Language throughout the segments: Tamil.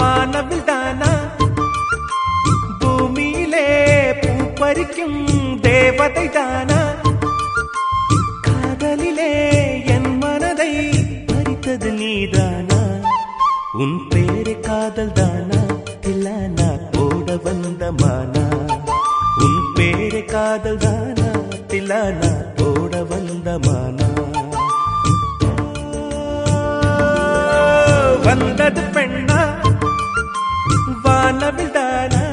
வானவில் தானா பூமியிலே பூ பறிக்கும் தேவதை தானா காதலிலே என் மனதை பறித்தது நீதானா உன் பேரு காதல் தானா தில்லானா போட வந்த மானா உன் பேரு காதல் தானா தில்லானா போட வந்த மானா வந்தது பெண்ணா வானவில் தானா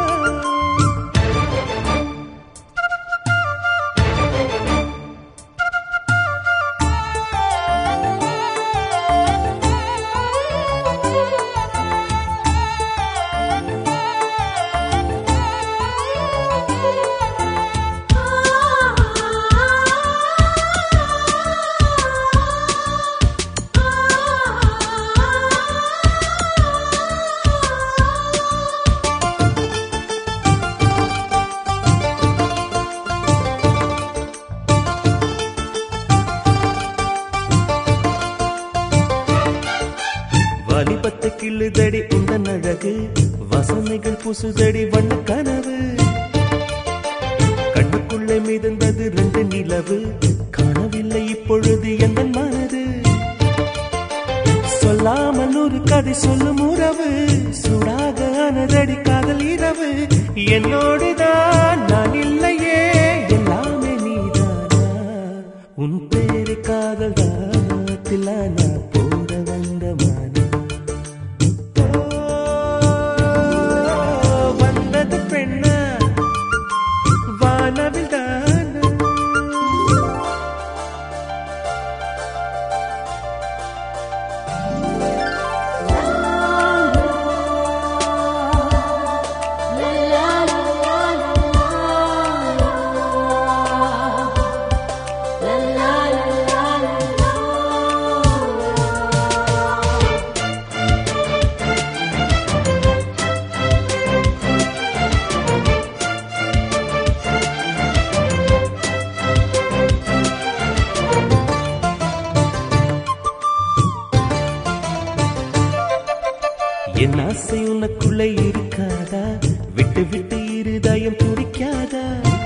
வாலிபத்து கிள்ளுதடி இந்த அழகு வசனைகள் புசுதடி வண்ண கனவு கண்ணுக்குள்ளே மிதந்தது ரெண்டு நிலவு காணவில்லை இப்பொழுது எந்த மனது சொல்லாமல் ஒரு கதை சொல்லும் உறவு சூடாக ஆனதடி காதல் இரவு என்னோடுதான் நான் இல்லையே எல்லாமே நீதானா உன் பேரு காதல் தாத்திலானா போட வந்த மானா வந்தது பெண்ணா வானவில் தானா என் ஆசை உனக்குள்ள இருக்காதா விட்டு விட்டு இருதயம் துடிக்காதா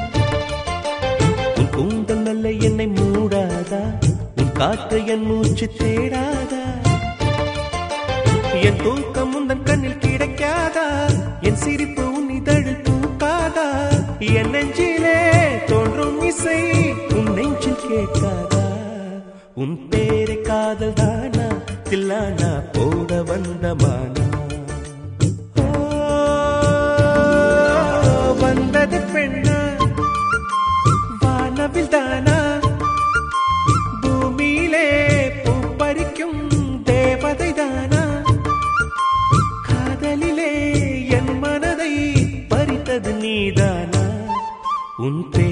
உன் கூந்தல் நல்ல என்னை மூடாதா உன் காற்று என் மூச்சு தேடாதா என் தூக்கம் உந்தன் கண்ணில் கிடைக்காதா என் சிரிப்பு உன் இதழில் பூக்காதா என் நெஞ்சிலே தோன்றும் இசை உன் நெஞ்சில் கேட்காதா உன் பேரை காதல் தானா தில்லானா போட வந்த மானா ஓ, வந்தது பெண்ணா வானவில் தானா பூமியிலே பூ பறிக்கும் தேவதை தானா காதலிலே என் மனதை பறித்தது நீதானா உன்